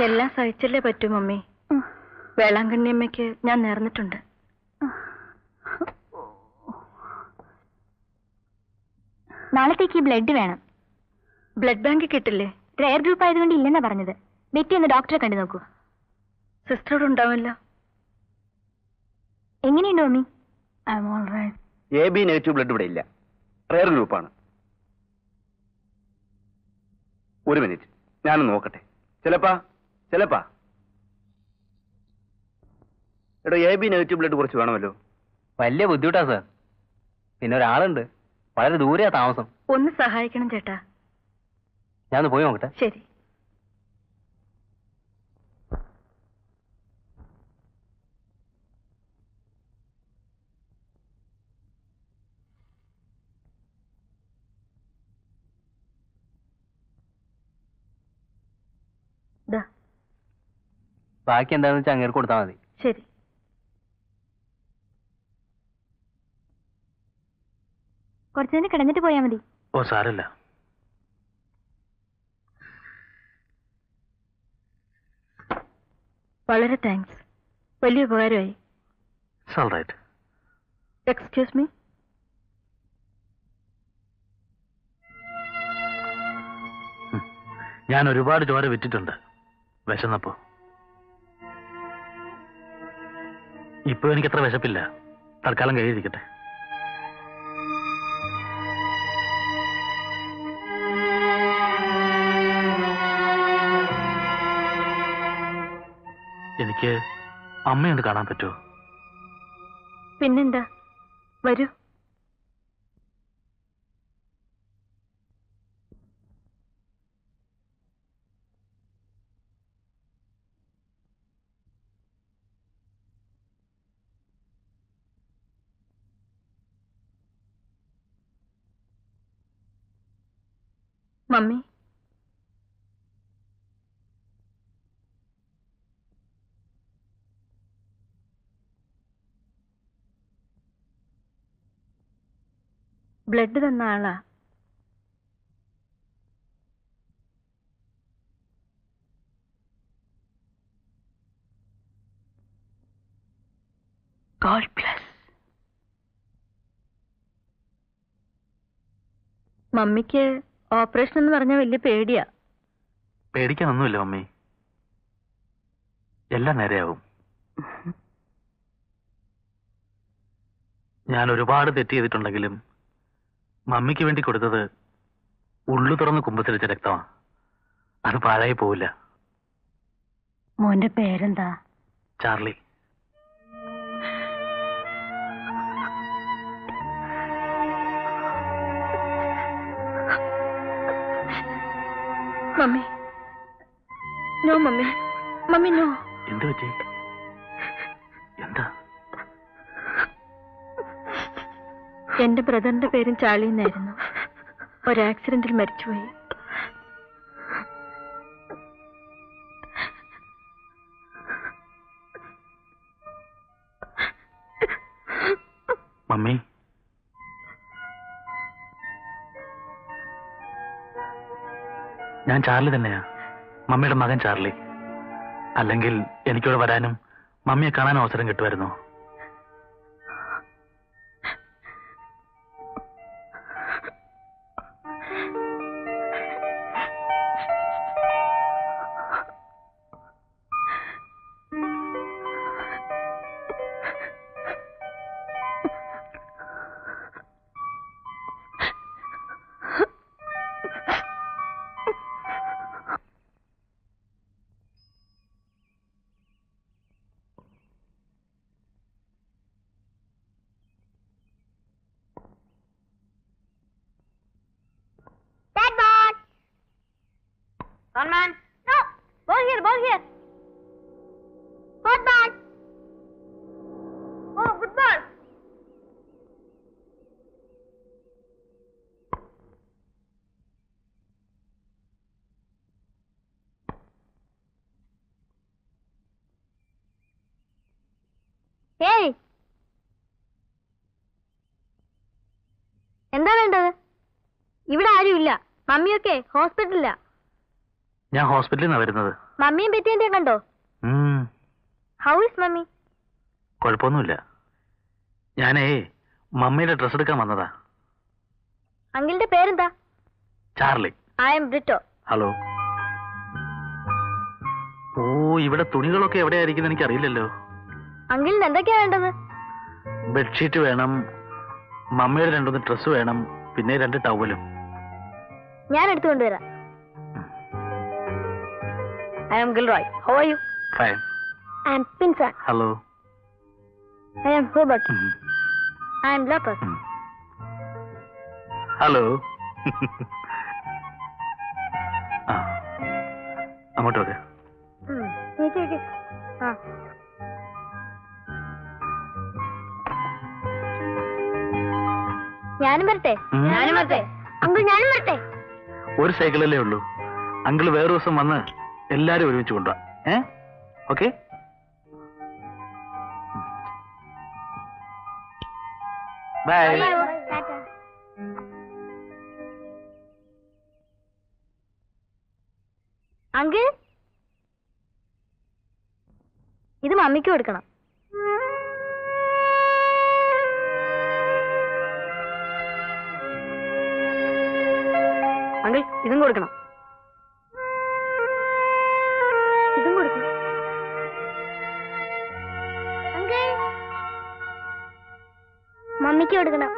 എല്ലാം സഹിച്ചല്ലേ പറ്റൂ മമ്മി വേളാങ്കണ്ണിയമ്മയ്ക്ക് ഞാൻ നേർന്നിട്ടുണ്ട് നാളത്തേക്ക് ഈ ബ്ലഡ് വേണം ബ്ലഡ് ബാങ്ക് കിട്ടില്ലേ റയർ ഗ്രൂപ്പ് ആയതുകൊണ്ട് ഇല്ലെന്നാ പറഞ്ഞത് ബെറ്റി ഒന്ന് ഡോക്ടറെ കണ്ടു നോക്കൂ സിസ്റ്ററോട് ഉണ്ടാവില്ലോ എങ്ങനെയുണ്ട് mummy I'm all right A B negative blood ഇവിടെ ഇല്ല റയർ ഗ്രൂപ്പാണ് ഒരു മിനിറ്റ് ഞാനൊന്ന് നോക്കട്ടെ ചിലപ്പാ ചിലപ്പാ എടോ എ ബി നെഗറ്റീവ് ബ്ലഡ് കുറച്ച് വേണമല്ലോ വലിയ ബുദ്ധിമുട്ടാ സാർ പിന്നെ ഒരാളുണ്ട് വളരെ ദൂരെയാ താമസം ഒന്ന് സഹായിക്കണം ചേട്ടാ ഞാൻ പോയി നോക്കട്ടെ ശരി ദാ, ബാക്കി എന്താണെന്ന് വെച്ചാൽ അങ്ങേർക്ക് കൊടുത്താൽ മതി ശരി കുറച്ചു നേരം കിടന്നിട്ട് പോയാൽ മതി ഓ സാരല്ല വളരെ താങ്ക്സ് വലിയ ഉപകാരമായി ഓൾ റൈറ്റ് എക്സ്ക്യൂസ് മീ ഞാൻ ഒരുപാട് ചോര വിറ്റിട്ടുണ്ട് വിശന്നപ്പോ ഇപ്പൊ എനിക്ക് അത്ര വിശപ്പില്ല തൽക്കാലം കഴിയിരിക്കട്ടെ എനിക്ക് അമ്മയൊന്ന് കാണാൻ പറ്റുമോ പിന്നെന്താ വരൂ മമ്മി ബ്ലഡ് തന്ന ആളാ ഗോഡ് ബ്ലസ് മമ്മിക്ക് ഓപ്പറേഷൻ എന്ന് പറഞ്ഞാൽ വലിയ പേടിയാ പേടിക്കാനൊന്നുമില്ല മമ്മി എല്ലാം നേരെയാവും ഞാൻ ഒരുപാട് തെറ്റ് ചെയ്തിട്ടുണ്ടെങ്കിലും മമ്മിക്ക് വേണ്ടി കൊടുത്തത് ഉള്ളു തുറന്ന് കുമ്പത്തിരിച്ച രക്തമാണ് അത് പാഴായി പോവില്ല മോന്റെ പേരെന്താ Charlie mummy no mummy mummy no എന്ത് പറ്റി എന്താ എന്റെ ബ്രദറിന്റെ പേരും ചാളി എന്നായിരുന്നു ഒരു ആക്സിഡന്റിൽ മരിച്ചുപോയി മമ്മി ഞാൻ ചാർലി തന്നെയാ മമ്മിയുടെ മകൻ ചാർലി അല്ലെങ്കിൽ എനിക്കിവിടെ വരാനും മമ്മിയെ കാണാൻ അവസരം കിട്ടുമായിരുന്നു Dad ball. One man. No. Ball here. Ball here. Good ball. Oh, good ball. Hey. എന്താ വേണ്ടത് ഇവിടെ ആരുമില്ല മമ്മിയൊക്കെ ഹോസ്പിറ്റലിലാ ഞാൻ ഹോസ്പിറ്റലിൽ നിന്നാണ് വരുന്നത് മമ്മിയും ബെറ്റിയും കണ്ടോ ഉം, ഹൗ ഇസ് മമ്മി കുഴപ്പമൊന്നുമില്ല ഞാനേ മമ്മിയുടെ ഡ്രസ് എടുക്കാൻ വന്നതാ അങ്കിളിന്റെ പേരെന്താ Charlie I'm Brito hello ഓ ഇവിടെ തുണികളൊക്കെ എവിടെയായിരിക്കും എനിക്ക് അറിയില്ലല്ലോ അങ്കിളിന് എന്തൊക്കെയാ വേണ്ടത് ബെഡ്ഷീറ്റ് വേണം മമ്മിയുടെ രണ്ടൊന്ന് ഡ്രസ്സ് വേണം പിന്നെ രണ്ട് ടവലും ഞാൻ എടുത്തു കൊണ്ടുവരാം I'm Gilroy how are you fine I'm Pinson hello I'm Hubert ഉം, ഐ എം ലോപ്പസ് ഉം. ഹലോ ആ അങ്ങോട്ട് വരെ ആ ഞാനും വരട്ടെ ഉം. ഞാനും വരട്ടെ അങ്കിൾ ഞാനും വരട്ടെ ഒരു സൈക്കിളല്ലേ ഉള്ളൂ അങ്കിൾ വേറെ ദിവസം വന്ന് എല്ലാരും ഒരുമിച്ച് കൊണ്ടുവാ ഏ ഓക്കെ ബൈ അങ്കിൾ ഇത് മമ്മിക്ക് കൊടുക്കണം അങ്കിൾ ഇതും കൊടുക്കണം ഇതും കൊടുക്കണം അങ്കിൾ മമ്മിക്ക് കൊടുക്കണം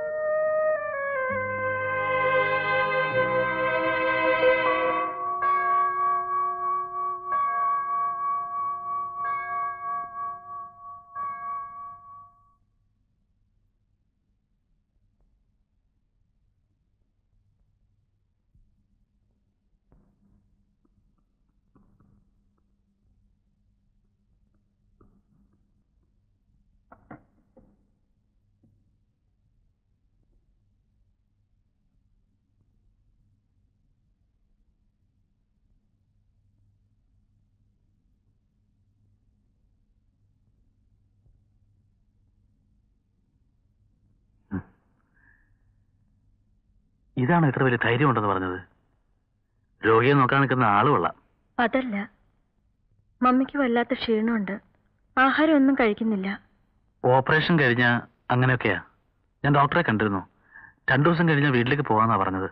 ഇതാണ് ഇത്ര വലിയ ധൈര്യം ഉണ്ടെന്ന് പറഞ്ഞത് രോഗിയെ നോക്കാൻ നിൽക്കുന്ന ആള് കൊള്ളാം അതല്ല മമ്മിക്ക് വല്ലാത്ത ക്ഷീണമുണ്ട് ആഹാരം ഒന്നും കഴിക്കുന്നില്ല ഓപ്പറേഷൻ കഴിഞ്ഞ അങ്ങനെയൊക്കെയാ ഞാൻ ഡോക്ടറെ കണ്ടിരുന്നു രണ്ടു ദിവസം കഴിഞ്ഞാൽ വീട്ടിലേക്ക് പോവാന്നാ പറഞ്ഞത്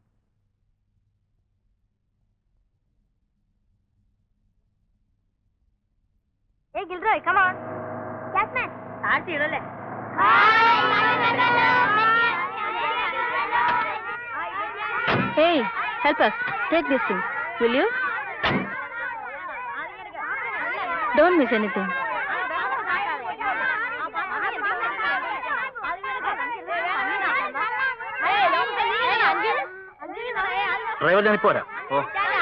ഏയ് ഗിൽറോയ് കം ഓൺ ക്യാറ്റ്മാൻ താഴ്ത്തിയിടല്ലേ ഏയ് help us take this thing will you don't miss anything driver ഞാനിപ്പോ വരാം ഓ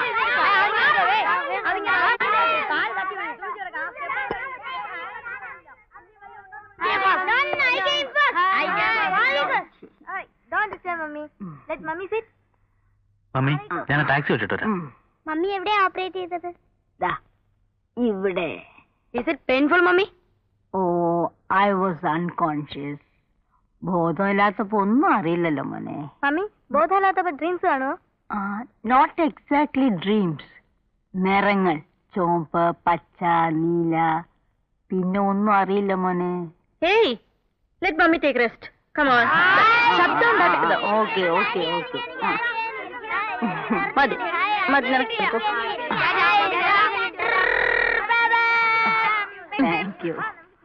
Don't disturb mommy. Let mommy sit. Mummy ഞാൻ ടാക്സി വെച്ചിട്ട് വരാം മമ്മി എവിടെയാ ഓപ്പറേറ്റ് ചെയ്തത് ദാ ഇവിടെ is it painful മമ്മി ഓ ഐ വാസ് അൺകോൺഷ്യസ് ബോധമില്ലാത്തപ്പോ ഒന്നും അറിയില്ലല്ലോ മോനെ മമ്മി ബോധമില്ലാത്തപ്പോ ഡ്രീംസ് കാണുമോ നോട്ട് എക്സാക്ട്ലി ഡ്രീംസ് നിറങ്ങൾ ചുവപ്പ് പച്ച നീല പിന്നെ ഒന്നും അറിയില്ല മോനെ ഏയ് let mummy take rest come on ശബ്ദം ഉണ്ടാക്കരുത് ഓക്കെ ഓക്കെ ഓക്കെ മതി മതി നിനക്ക് എടുക്കൂ. താങ്ക് യു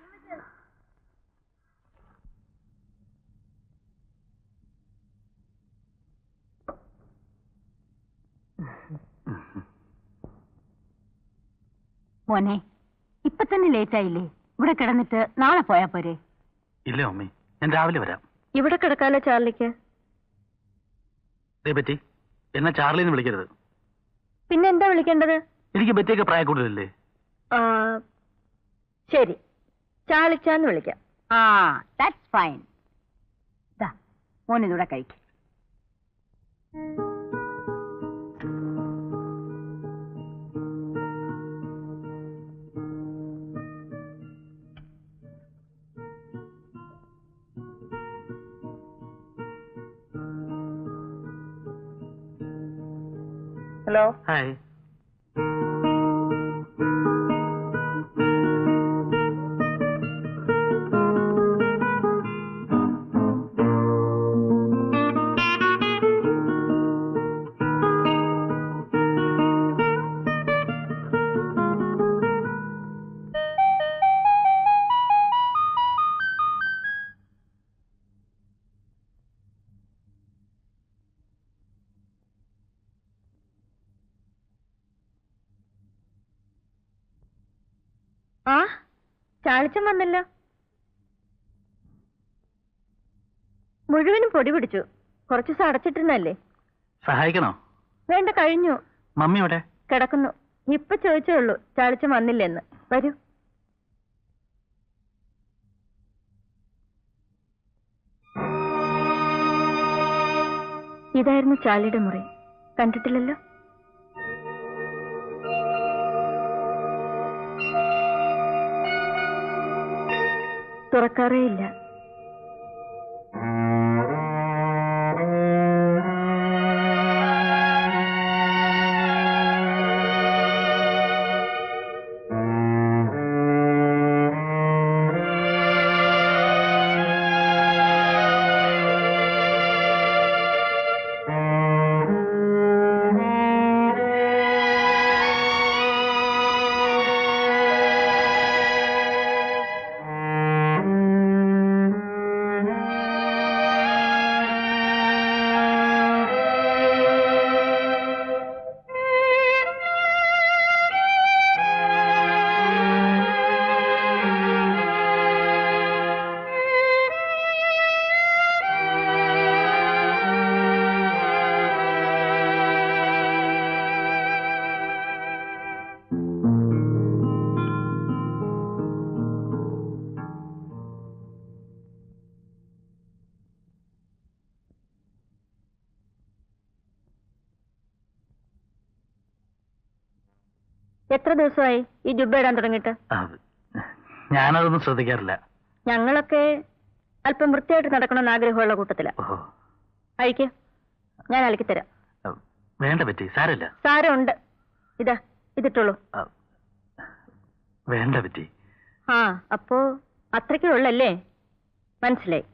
മോനെ ഇപ്പൊ തന്നെ ലേറ്റ് ആയില്ലേ ഇവിടെ കിടന്നിട്ട് നാളെ പോയാ പോരെ ഇല്ല മമ്മി ഞാൻ രാവിലെ വരാം ഇവിടെ കിടക്കാലോ ചാർലിക്ക് ഇതേ പറ്റി എന്നെ ചാർലി എന്ന് വിളിക്കരുത് പിന്നെ എന്താ വിളിക്കേണ്ടത് എനിക്ക് ബെറ്റിയൊക്കെ പ്രായക്കൂടുതലല്ലേ ആ, ശരി ചാളിച്ചാന്ന് വിളിക്കാം ആ ദാറ്റ്സ് ഫൈൻ ദാ മോൻ ഇതൂടെ കഴിക്കും ഹലോ ഹായ് ചാളിച്ചം വന്നല്ലോ മുഴുവനും പൊടി പിടിച്ചു കുറച്ചു ദിവസം അടച്ചിട്ടിരുന്നല്ലേ സഹായിക്കണോ വേണ്ട കഴിഞ്ഞു മമ്മി എവിടെ കിടക്കുന്നു ഇപ്പൊ ചോദിച്ചേ ഉള്ളൂ ചാളിച്ചം വന്നില്ലെന്ന് വരൂ ഇതായിരുന്നു ചാളിയുടെ മുറി കണ്ടിട്ടില്ലല്ലോ തുറക്കാറേ ഇല്ല എത്ര ദിവസമായി ഈ ജുബ്ബ ഇടാൻ തുടങ്ങിയിട്ട് ആ, ഞാനതൊന്നും ശ്രദ്ധിക്കാറില്ല ഞങ്ങളൊക്കെ അല്പം വൃത്തിയായിട്ട് നടക്കണമെന്ന് ആഗ്രഹമുള്ള കൂട്ടത്തില ഓഹോ അഴിക്ക് ഞാൻ അലക്കിത്തരാം ആ, വേണ്ട പറ്റി സാരമില്ല സാരമുണ്ട് ഇതാ ഇതിട്ടുള്ളൂ ആ, വേണ്ട പറ്റി ആ അപ്പോ അത്രയ്ക്കേ ഉള്ളല്ലേ മനസ്സിലായി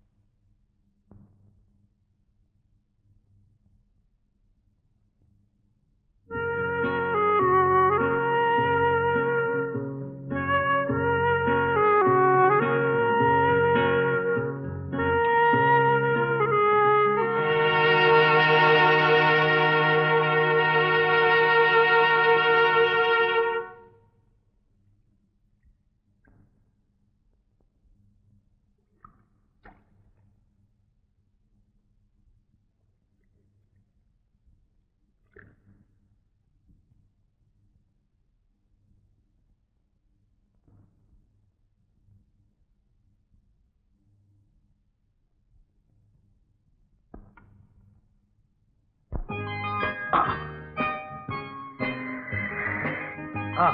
ആ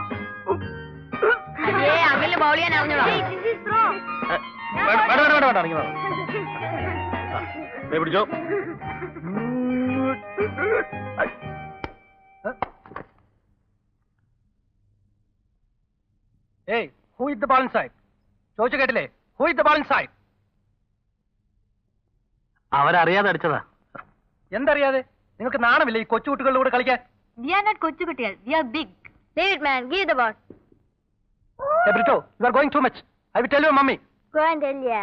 അകല് ബൗൾ ചെയ്യാൻ വേണ്ട വേണ്ട വേണ്ട വേണ്ട ഇറങ്ങി വാ. ആ, ദേ പിടിച്ചോ ഏയ് who is the balance side ചോദിച്ചു കേട്ടില്ലേ who is the balance side അവരറിയാതെ അടിച്ചതാ എന്തറിയാതെ നിങ്ങൾക്ക് നാണമില്ല ഈ കൊച്ചു കുട്ടികളുടെ കൂടെ കളിക്കാൻ വി ആർ നോട്ട് കൊച്ചുകുട്ടികൾ we are big David man give the ball Hey, Brito, you are going too much. I will tell your mummy. Go and tell ya.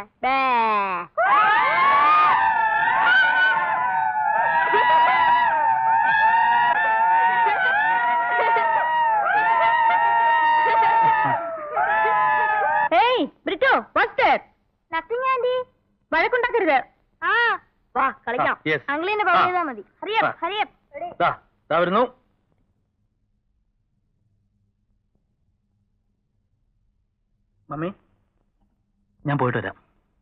Hey, Brito, what's that? Nothing Andy വഴക്കുണ്ടാക്കരുത് ആ വാ കളിക്കാം Ah, yes. അങ്കിളിനെ Ah. Bowl ചെയ്താൽ മതി ഹറിയപ്പ് Ah. ഹറിയപ്പ് ദാ ദാ വരുന്നു മമ്മി ഞാൻ പോയിട്ട് വരാം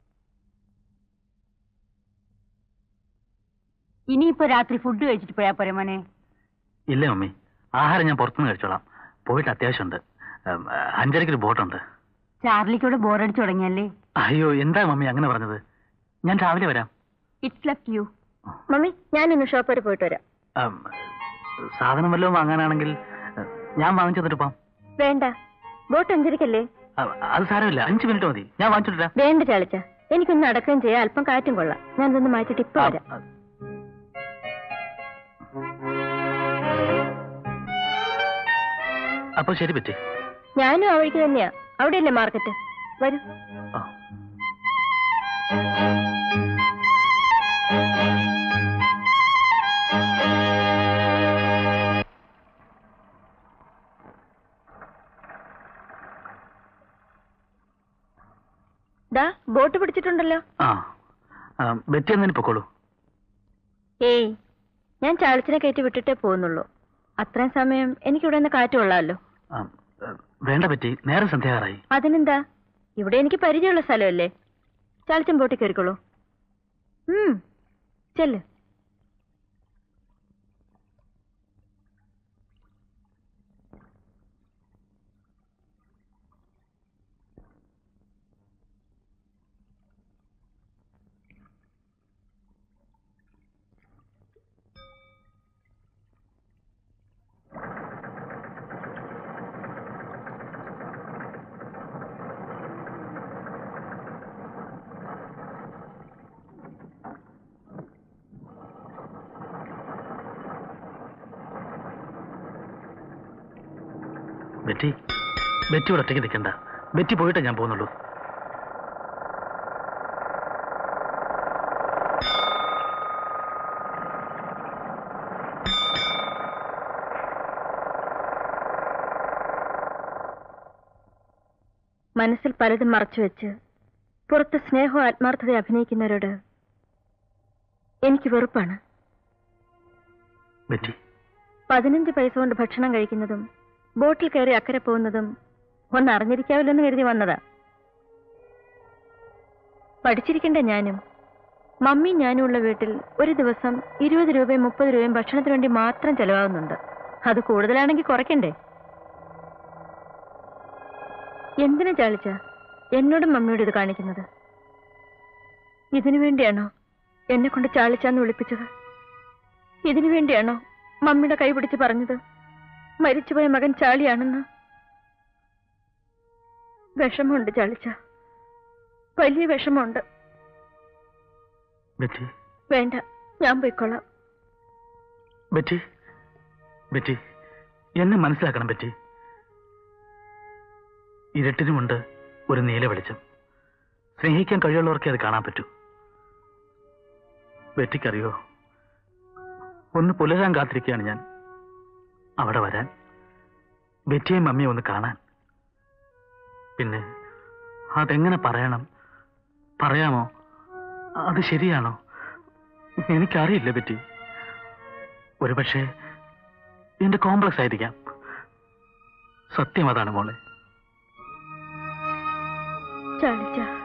ഇനിയിപ്പോ രാത്രി ഫുഡ് കഴിച്ചിട്ട് പോയാ പോരെ മോനെ ഇല്ല മമ്മി ആഹാരം ഞാൻ പുറത്തുനിന്ന് കഴിച്ചോളാം പോയിട്ട് അത്യാവശ്യമുണ്ട് ഉം, അഞ്ചരയ്ക്ക് ഒരു ബോട്ടുണ്ട് ചാർലിക്കൂടെ ബോറടിച്ചു തുടങ്ങിയല്ലേ അയ്യോ എന്താ മമ്മി അങ്ങനെ പറഞ്ഞത് ഞാൻ രാവിലെ വരാം ഇറ്റ്സ് ലെഫ്റ്റ് യു മമ്മി ഞാൻ ഇന്ന് ഷോപ്പ് വരെ പോയിട്ട് വരാം ഉം, സാധനം വല്ലതും വാങ്ങാനാണെങ്കിൽ ഉം, ഞാൻ വാങ്ങിച്ചു തന്നിട്ട് പോവാം വേണ്ട ബോട്ട് അഞ്ചരിക്കല്ലേ ഉം, അത് സാരമില്ല അഞ്ച് മിനിറ്റ് മതി ഞാൻ വാങ്ങിച്ചിട്ട് വരാം. വേണ്ട ചാളിച്ച എനിക്കൊന്ന് അടക്കുകയും ചെയ്യാം അല്പം കാറ്റും കൊള്ളാം ഞാൻ ഇതൊന്ന് മാറ്റിട്ട് ഇപ്പൊ ആ, വരാം ആ. അപ്പൊ ശരി പറ്റി ഞാനും ആ വഴിക്ക് തന്നെയാ അവിടെയല്ലേ മാർക്കറ്റ് വരൂ ആ. ദാ ബോട്ട് പിടിച്ചിട്ടുണ്ടല്ലോ ആ ആ, ബെറ്റി എന്നതിന് പൊക്കോളൂ ഏയ് ഞാൻ ചാളിച്ചിനെ കയറ്റി വിട്ടിട്ടേ പോകുന്നുള്ളൂ അത്രയും സമയം എനിക്കിവിടെ നിന്ന് കാറ്റ് കൊള്ളാമല്ലോ ആ, ആ, വേണ്ട ബെറ്റി നേരെ സന്ധ്യാറായി അതിനെന്താ ഇവിടെ എനിക്ക് പരിചയമുള്ള സ്ഥലമല്ലേ ചാളിച്ചൻ ബോട്ടിൽ കയറിക്കോളൂ ഉം ചെല്ല് ബെറ്റി ബെറ്റി ഇവിടെ ഒറ്റയ്ക്ക് നിൽക്കണ്ട ബെറ്റി പോയിട്ടേ ഞാൻ പോകുന്നുള്ളൂ മനസ്സിൽ പലതും മറച്ചുവെച്ച് പുറത്ത് സ്നേഹവും ആത്മാർത്ഥത അഭിനയിക്കുന്നവരോട് എനിക്ക് വെറുപ്പാണ് ബെറ്റി പതിനഞ്ച് പൈസ കൊണ്ട് ഭക്ഷണം കഴിക്കുന്നതും ബോട്ടിൽ കയറി അക്കരെ പോകുന്നതും ഒന്ന് അറിഞ്ഞിരിക്കാവില്ലെന്ന് എന്ന് കരുതി വന്നതാ പഠിച്ചിരിക്കേണ്ട ഞാനും മമ്മിയും ഞാനും ഉള്ള വീട്ടിൽ ഒരു ദിവസം ഇരുപത് രൂപയും മുപ്പത് രൂപയും ഭക്ഷണത്തിന് വേണ്ടി മാത്രം ചെലവാകുന്നുണ്ട് അത് കൂടുതലാണെങ്കിൽ കുറയ്ക്കണ്ടേ എന്തിനു ചാളിച്ച എന്നോടും മമ്മിയോട് ഇത് കാണിക്കുന്നത് ഇതിനു വേണ്ടിയാണോ എന്നെ കൊണ്ട് ചാളിച്ചാന്ന് വിളിപ്പിച്ചത് ഇതിനു വേണ്ടിയാണോ മമ്മിയുടെ കൈ പിടിച്ച് പറഞ്ഞത് മരിച്ചുപോയ മകൻ ചാളിയാണെന്ന് വിഷമമുണ്ട് ചാളിച്ച വലിയ വിഷമമുണ്ട് ബെറ്റി വേണ്ട ഞാൻ പോയിക്കൊള്ളാം ബെറ്റി ബെറ്റി എന്നെ മനസ്സിലാക്കണം ബെറ്റി ഇരുട്ടിനുമുണ്ട് ഒരു നീല വെളിച്ചം സ്നേഹിക്കാൻ കഴിയുള്ളവർക്കേ അത് കാണാൻ പറ്റൂ ബെറ്റിക്കറിയോ ഒന്ന് പുലരാൻ കാത്തിരിക്കുകയാണ് ഞാൻ അവിടെ വരാൻ ബെറ്റിയെയും മമ്മിയും ഒന്ന് കാണാൻ പിന്നെ അതെങ്ങനെ പറയണം പറയാമോ അത് ശരിയാണോ എനിക്കറിയില്ല ബെറ്റി ഒരുപക്ഷെ എന്റെ കോംപ്ലക്സ് ആയിരിക്കാം സത്യം അതാണ് മോളെ ചാളിച്ച